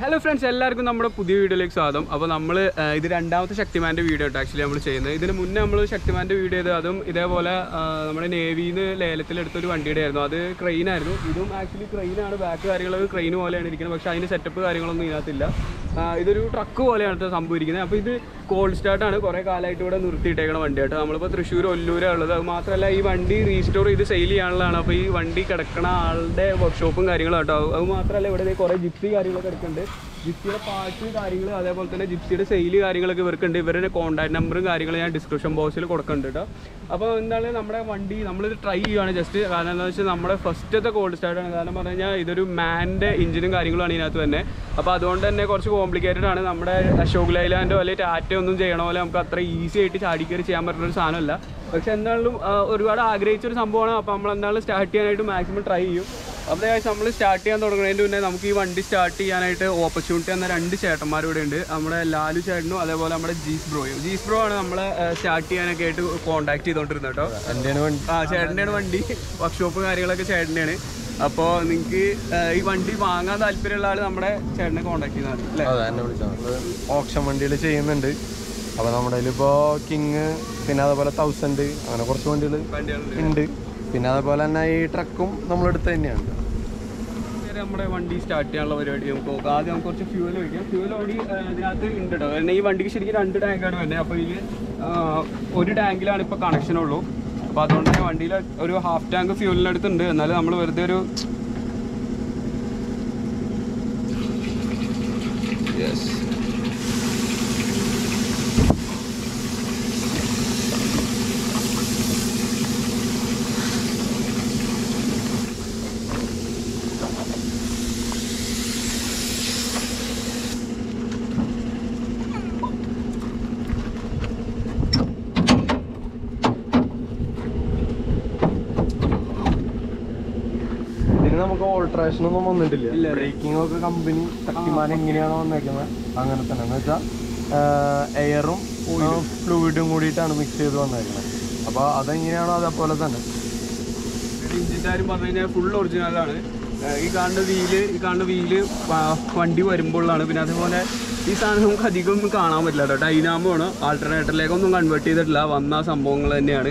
Hello friends എല്ലാവർക്കും നമ്മുടെ പുതിയ വീഡിയോയിലേക്ക് സ്വാഗതം അപ്പോൾ നമ്മൾ ഇത് രണ്ടാമത്തെ ശക്തിമാൻ്റെ വീഡിയോ ആയിട്ട് ആക്ച്വലി നമ്മൾ ചെയ്യുന്നത് ഇതിന് മുന്നേ നമ്മൾ ശക്തിമാൻ്റെ വീഡിയോ ചെയ്ത് അതും ഇതേപോലെ ആ, നമ്മുടെ നേവിയിൽ നിന്ന് ലേലത്തിലെടുത്തൊരു വണ്ടിയുടെ ആയിരുന്നു അത് ക്രെയിൻ ആയിരുന്നു ഇതും ആക്ച്വലി ക്രെയിനാണ് ബാക്ക് കാര്യങ്ങളൊക്കെ ക്രെയിൻ പോലെയാണ് ഇരിക്കുന്നത് പക്ഷേ അതിൻ്റെ സെറ്റപ്പ് കാര്യങ്ങളൊന്നും ഇതിനകത്തില്ല ആ, ഇതൊരു ട്രക്ക് പോലെയാണ് ഇത് സംഭവിക്കുന്നത് അപ്പോൾ ഇത് കോൾഡ് സ്റ്റാർട്ടാണ് കുറേ കാലമായിട്ട് ഇവിടെ നിർത്തിയിട്ടേക്കണ വണ്ടിയായിട്ട് നമ്മളിപ്പോൾ തൃശ്ശൂർ ഒല്ലൂരാണ് ഉള്ളത് അത് മാത്രമല്ല ഈ വണ്ടി റീസ്റ്റോർ ചെയ്ത് സെയിൽ ചെയ്യാനുള്ളതാണ് അപ്പോൾ ഈ വണ്ടി കിടക്കണ ആളുടെ വർക്ക്ഷോപ്പും കാര്യങ്ങളും കേട്ടോ അത് മാത്രമല്ല ഇവിടെ ദേ കുറേ ജിപ്സി കാര്യങ്ങളൊക്കെ എടുക്കുന്നുണ്ട് ജിപ്സിയുടെ പാർട്സ് കാര്യങ്ങൾ അതേപോലെ തന്നെ ജിപ്സിയുടെ സെയിൽ കാര്യങ്ങളൊക്കെ ഇവർക്കുണ്ട് ഇവരുടെ കോൺടാക്ട് നമ്പറും കാര്യങ്ങളും ഞാൻ ഡിസ്ക്രിപ്ഷൻ ബോക്സിൽ കൊടുക്കുന്നുണ്ട് കേട്ടോ അപ്പോൾ എന്താണ് നമ്മുടെ വണ്ടി നമ്മളിത് ട്രൈ ചെയ്യുകയാണ് ജസ്റ്റ് കാരണം എന്താണെന്ന് വെച്ചാൽ നമ്മുടെ ഫസ്റ്റത്തെ കോൾഡ് സ്റ്റാർട്ടാണ് കാരണം പറഞ്ഞു കഴിഞ്ഞാൽ ഇതൊരു മാൻ്റെ എഞ്ചിനും കാര്യങ്ങളുമാണ് ഇതിനകത്ത് തന്നെ അപ്പോൾ അതുകൊണ്ട് തന്നെ കുറച്ച് കോംപ്ലിക്കേറ്റഡ് ആണ് നമ്മുടെ അശോക് ലൈലാൻഡോ അല്ലെങ്കിൽ ടാറ്റ ഒന്നും ചെയ്യണ പോലെ നമുക്ക് അത്ര ഈസി ആയിട്ട് ചാടിക്കയറി ചെയ്യാൻ പറ്റുന്ന ഒരു സാധനമല്ല പക്ഷെ എന്തായാലും ആ, ഒരുപാട് ആഗ്രഹിച്ചൊരു സംഭവമാണ് അപ്പോൾ നമ്മൾ എന്തായാലും സ്റ്റാർട്ട് ചെയ്യാനായിട്ട് മാക്സിമം ട്രൈ ചെയ്യും അപ്പോൾ നമ്മൾ സ്റ്റാർട്ട് ചെയ്യാൻ തുടങ്ങുന്നതിന് മുന്നേ നമുക്ക് ഈ വണ്ടി സ്റ്റാർട്ട് ചെയ്യാനായിട്ട് ഓപ്പർച്യൂണിറ്റി എന്ന രണ്ട് ചേട്ടന്മാർ ഇവിടെ ഉണ്ട് നമ്മുടെ ലാലു ചേട്ടനും അതേപോലെ നമ്മുടെ ജീസ് ബ്രോയും ജീസ് ബ്രോ ആണ് നമ്മളെ സ്റ്റാർട്ട് ചെയ്യാനൊക്കെ ആയിട്ട് കോൺടാക്ട് ചെയ്തുകൊണ്ടിരുന്നത് കേട്ടോ എന്റെയാണ് വണ്ടി ആ ചേട്ടൻ്റെയാണ് വണ്ടി വർക്ക്ഷോപ്പ് കാര്യങ്ങളൊക്കെ ചേട്ടൻ്റെയാണ് അപ്പോൾ നിങ്ങൾക്ക് ഈ വണ്ടി വാങ്ങാൻ താല്പര്യമുള്ള ആൾ നമ്മുടെ ചേട്ടനെ കോൺടാക്ട് ചെയ്യുന്നതാണ് അല്ലേ അതെ എന്നെ വിളിച്ചാൽ നമ്മള് ഓപ്ഷൻ വണ്ടികൾ ചെയ്യുന്നുണ്ട് അപ്പൊ നമ്മുടെ കയ്യിലിപ്പോ കിങ് പിന്നെ അതേപോലെ തൗസൻഡ് അങ്ങനെ കുറച്ച് വണ്ടികൾ വണ്ടികളുണ്ട് ഉണ്ട് പിന്നെ അതേപോലെ തന്നെ ഈ ട്രക്കും നമ്മളെടുത്ത് തന്നെയാണ് നേരെ നമ്മുടെ വണ്ടി സ്റ്റാർട്ട് ചെയ്യാനുള്ള പരിപാടി നമുക്ക് നോക്കാം ആദ്യം നമുക്ക് കുറച്ച് ഫ്യൂൽ ഒഴിക്കാം ഫ്യൂൽ ഓടി ഇതിനകത്ത് ഉണ്ട് കേട്ടോ കാരണം ഈ വണ്ടിക്ക് ശരിക്കും രണ്ട് ടാങ്കാണ് വരുന്നത് അപ്പോൾ ഇതിൽ ഒരു ടാങ്കിലാണ് ഇപ്പോൾ കണക്ഷൻ ഉള്ളൂ അപ്പോൾ അതുകൊണ്ട് തന്നെ വണ്ടിയിൽ ഒരു ഹാഫ് ടാങ്ക് ഫ്യൂലിനടുത്തുണ്ട് എന്നാലും നമ്മൾ വെറുതെ ഒരു യെസ് ഇതിന് നമുക്ക് ഓൾട്രേഷൻ ഒന്നും വന്നിട്ടില്ല ഇല്ല. ബ്രേക്കിംഗ് ഒക്കെ കമ്പനി ശക്തിമാൻ എങ്ങനെയാണോ വന്നേക്കുന്നത് അങ്ങനെ തന്നെ എന്ന് വെച്ചാൽ എയറും ഫ്ലൂയിഡും കൂടിയിട്ടാണ് മിക്സ് ചെയ്ത് വന്നേക്കുന്നത് അപ്പോൾ അതെങ്ങനെയാണോ അതേപോലെ തന്നെ ഇഞ്ചിൻ്റെ കാര്യം പറഞ്ഞു കഴിഞ്ഞാൽ ഫുൾ ഒറിജിനലാണ് ഈ കാണുന്ന വീല് ഈ കാണുന്ന വീല് വണ്ടി വരുമ്പോഴാണ് പിന്നെ അതേപോലെ ഈ സാധനം നമുക്ക് അധികം ഒന്നും കാണാൻ പറ്റില്ല കേട്ടോ ഡൈനാമോ ആണ് ആൾട്ടർനേറ്ററിലേക്കൊന്നും കൺവേർട്ട് ചെയ്തിട്ടില്ല വന്ന സംഭവങ്ങൾ തന്നെയാണ്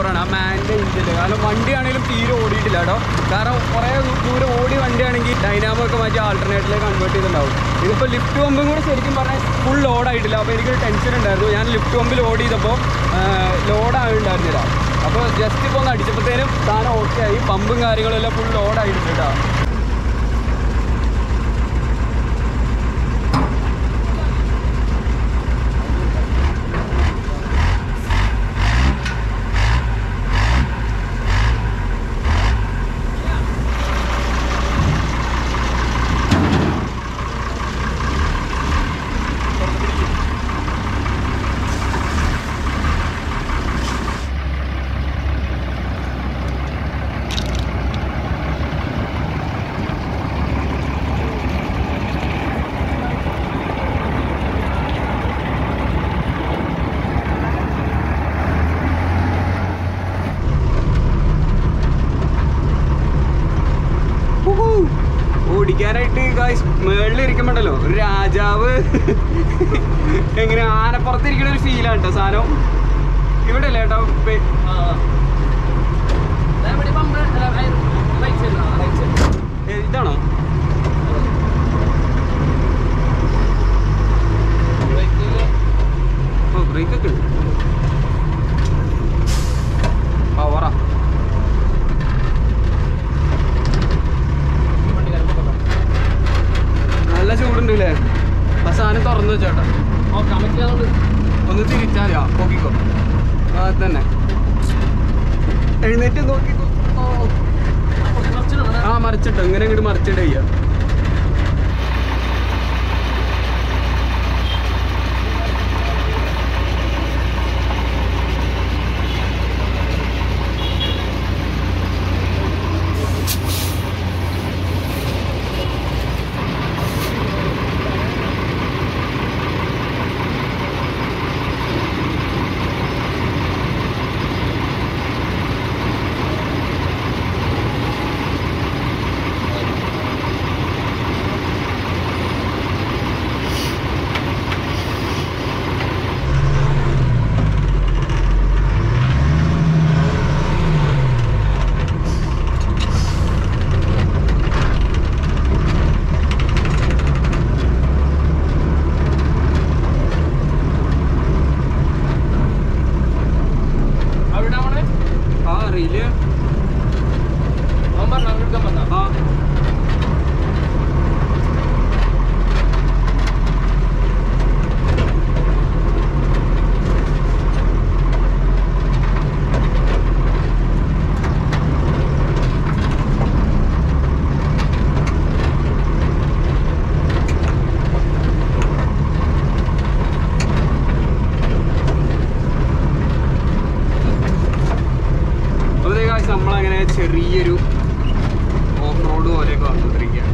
പവറാണ് ആ മാൻ്റെ ഇഞ്ചിൻ്റെ കാരണം വണ്ടിയാണെങ്കിലും തീരെ ഓടിയിട്ടില്ല കേട്ടോ കാരണം കുറേ ദൂരം ഓടി വണ്ടിയാണെങ്കിൽ ഡൈനാമോ ഒക്കെ മാറ്റി ആൾട്ടർനേറ്റീവിലേക്ക് കൺവേർട്ട് ചെയ്തിട്ടുണ്ടാവും ഇതിപ്പോൾ ലിഫ്റ്റ് പമ്പും കൂടെ ശരിക്കും പറഞ്ഞാൽ ഫുൾ ലോഡായിട്ടില്ല അപ്പോൾ എനിക്കൊരു ടെൻഷൻ ഉണ്ടായിരുന്നു ഞാൻ ലിഫ്റ്റ് പമ്പ് ലോഡ് ചെയ്തപ്പോൾ ലോഡായിട്ടുണ്ടായിരുന്നില്ല അപ്പോൾ ജസ്റ്റ് ഇപ്പോൾ ഒന്ന് അടിച്ചപ്പോഴത്തേനും സാധനം ഓക്കെ ആയി പമ്പും കാര്യങ്ങളും എല്ലാം ഫുൾ ലോഡായിട്ടുണ്ട് കേട്ടോ ഉഹു. ഓടിക്കാനായിട്ട് ഗായ്സ് മേളിൽ ഇരിക്കുമ്പോണ്ടല്ലോ ഒരു രാജാവ് എങ്ങനെ ആനപ്പുറത്ത് ഇരിക്കുന്ന ഒരു ഫീലാണ് കേട്ടോ സാധനം ഇവിടെ അല്ലേ കേട്ടോ പെ- ഏ, ഇതാണോ ഓ ബ്രേക്ക് ഒക്കെ ഉണ്ട് പവറാ നല്ല ചൂടുണ്ട് അല്ലേ ആ സാധനം തുറന്നു വെച്ചോട്ടെ ഒന്ന് തിരിച്ചാൽ ആ നോക്കിക്കോ ആ അത് തന്നെ എഴുന്നേറ്റ് നോക്കിക്കോ ഓ. ആ മറിച്ചിട്ടോ ഇങ്ങനെ ഇങ്ങോട്ട് മറിച്ചിട്ട് ചെയ്യാം ആ അറിയില്ല ആ അപ്പോൾ കാശ് നമ്മളങ്ങനെ ചെറിയൊരു ഓഫ് റോഡ് പോലെയൊക്കെ വന്നുകൊണ്ടിരിക്കുക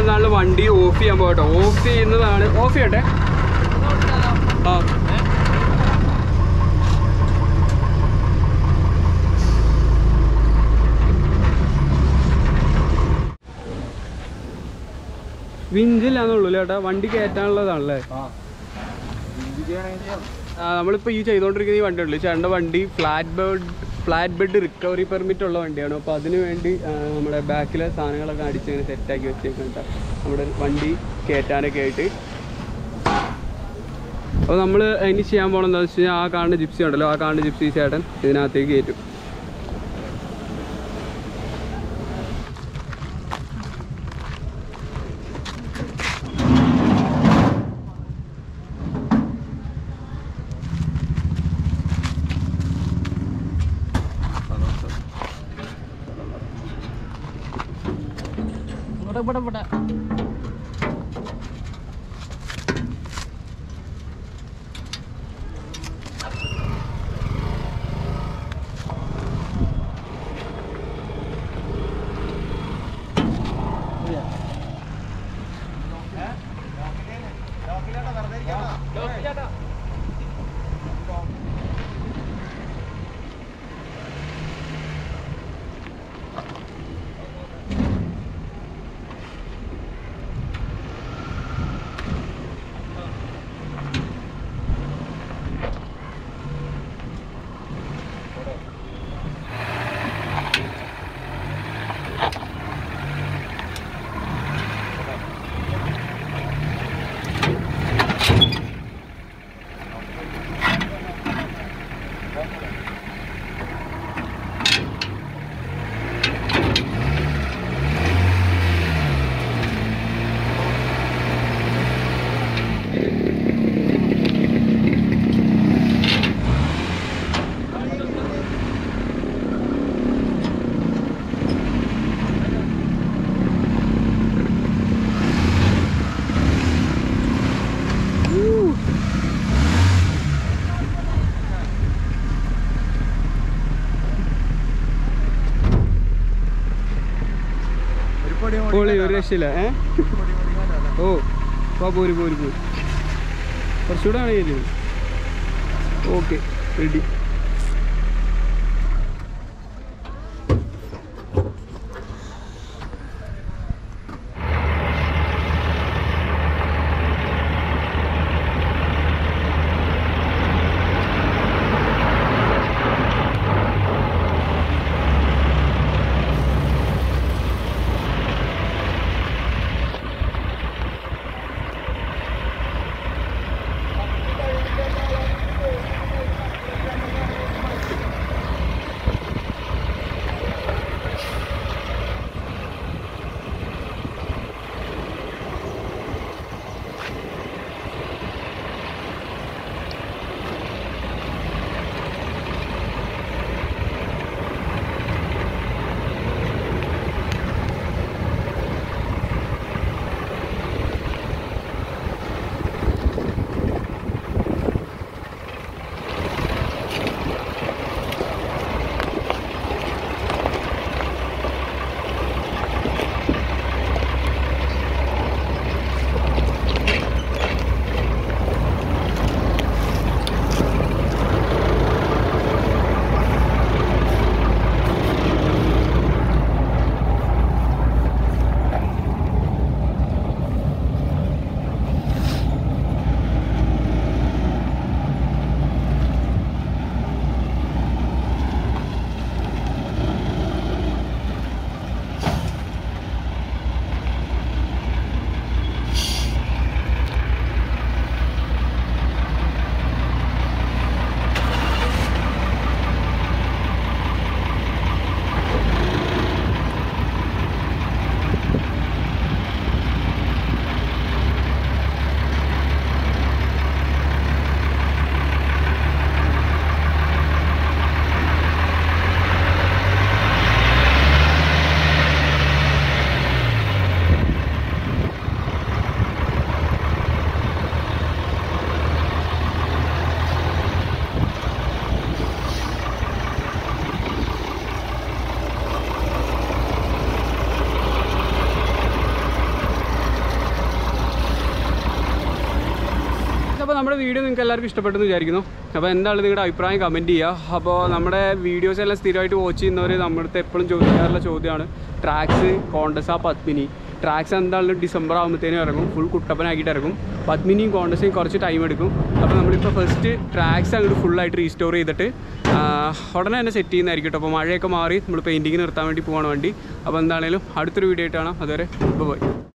എന്നാണ് വണ്ടി ഓഫ് ചെയ്യാൻ പോകട്ടോ ഓഫ് ചെയ്യുന്നതാണ് ഓഫ് ചെയ്യട്ടെ ആ വിഞ്ചില്ലാന്നുള്ളൂ ചേട്ടാ വണ്ടി കയറ്റാനുള്ളതാണല്ലേ ആ, നമ്മളിപ്പോൾ ഈ ചെയ്തുകൊണ്ടിരിക്കുന്ന ഈ വണ്ടി ഉള്ളൂ ചേട്ടൻ്റെ വണ്ടി flat bed flat bed recovery permit ഉള്ള വണ്ടിയാണ് അപ്പോൾ അതിന് വേണ്ടി ആ, നമ്മുടെ ബാക്കിലെ സാധനങ്ങളൊക്കെ അടിച്ച് ഇങ്ങനെ സെറ്റാക്കി വെച്ചേക്കുന്നുണ്ട് നമ്മുടെ വണ്ടി കയറ്റാനൊക്കെ ആയിട്ട് അപ്പോൾ നമ്മൾ ഇനി ചെയ്യാൻ പോകണം എന്താണെന്ന് വെച്ച് കഴിഞ്ഞാൽ ആ കാണുന്ന ജിപ്സി ഉണ്ടല്ലോ ആ കാണുന്ന ജിപ്സി ചേട്ടൻ ഇതിനകത്തേക്ക് കയറ്റും ഇവിടെ ഇവിടെ ഇവിടെ പൊളി ഒരു രക്ഷയില്ല ഏ ഓ വാ പോര് പോര് പോര് കുറച്ചുകൂടെ ആണെങ്കിൽ ഓക്കെ റെഡി നമ്മുടെ വീഡിയോ നിങ്ങൾക്ക് എല്ലാവർക്കും ഇഷ്ടപ്പെട്ടെന്ന് വിചാരിക്കുന്നു അപ്പോൾ എന്താണ് നിങ്ങളുടെ അഭിപ്രായം കമൻറ്റ് ചെയ്യുക അപ്പോൾ നമ്മുടെ വീഡിയോസ് എല്ലാം സ്ഥിരമായിട്ട് വാച്ച് ചെയ്യുന്നവർ നമ്മുടെ അടുത്ത് എപ്പോഴും ചോദിക്കാറുള്ള ചോദ്യമാണ് ട്രാക്സ് കോണ്ടസ പത്മിനി ട്രാക്സ് എന്തായാലും ഡിസംബർ ആകുമ്പോഴത്തേനും ഇറങ്ങും ഫുൾ കുട്ടപ്പനാക്കിയിട്ട് ഇറങ്ങും പത്മിനിയും കോണ്ടസയും കുറച്ച് ടൈം എടുക്കും അപ്പോൾ നമ്മളിപ്പോൾ ഫസ്റ്റ് ട്രാക്സ് അങ്ങോട്ട് ഫുള്ളായിട്ട് റീസ്റ്റോർ ചെയ്തിട്ട് ആ, ഉടനെ തന്നെ സെറ്റ് ചെയ്യുന്നതായിരിക്കും കേട്ടോ അപ്പോൾ മഴയൊക്കെ മാറി നമ്മൾ പെയിൻറ്റിങ് നിർത്താൻ വേണ്ടി പോവാണ് വണ്ടി അപ്പോൾ എന്താണേലും അടുത്തൊരു വീഡിയോ ആയിട്ട് കാണാം അതുവരെ പോയി